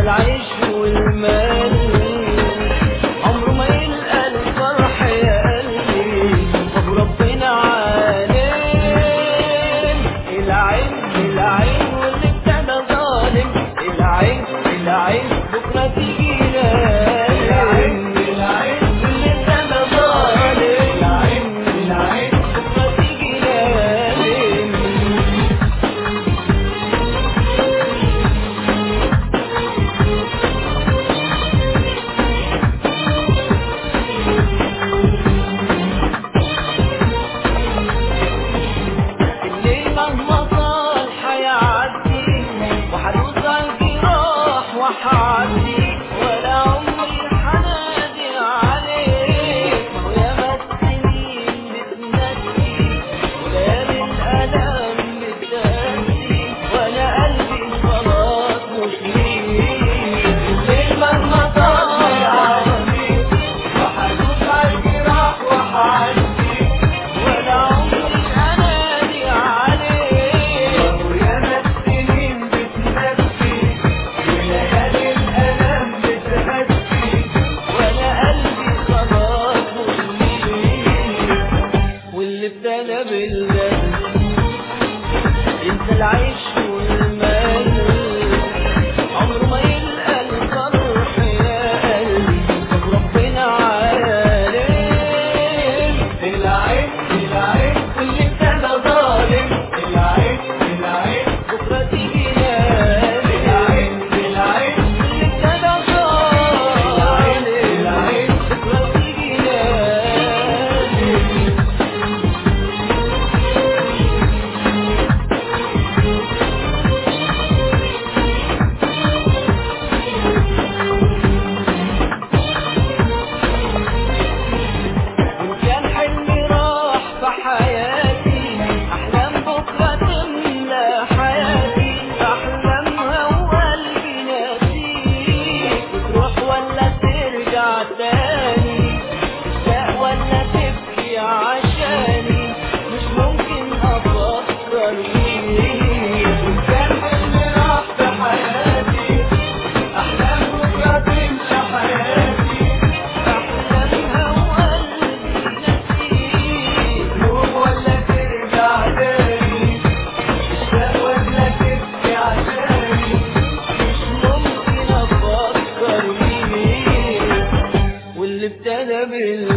العيش والمال عمره ما يلقى الفرح يا قلبي طب ربنا عالم العين العين واللي ابتدى ظالم العين العين بكرة تيجي العين العين واللي ابتدى ظالم العين العين بكرة تيجي لازم الليل مهما طال حيعدي وحدوس الجراح وحعدي ولا عمري حنادي عليك وياما السنين بتنسي وليالي الألم بتنسي وانا قلبي خلاص مش ليك الليل مهما طال حيعدي وحدوس الجراح وحعدي ولا عمري انادي عليك وياما السنين بتنسي وليالي الالم بتهدي وانا قلبي خلاص مش ليك واللي ابتلى بالله انت العيش والمال عمره ما يلقى الفرح يا قلبي طب ربنا عالم العين العين واللي ابتدى ظالم العين العين بكرة تيجي نادي العين العين واللي ابتدى ظالم العين بكرة تيجي نادي إن كان حلمي راح في حياتي أحلام بكرة تملى حياتي أحلامها وقلبي ناسيك تروح ولا ترجع تاني تشتاق ولا تبكي عشاني مش ممكن أفكر فيك إن كان حلمي راح في حياتي أحلام بكرة تملى حياتي أحلامها وقلبي نسيك تروح ولا ترجع تاني تشتاق ولا تبكي عشاني مش ممكن أفكر فيك واللي ابتدى بالله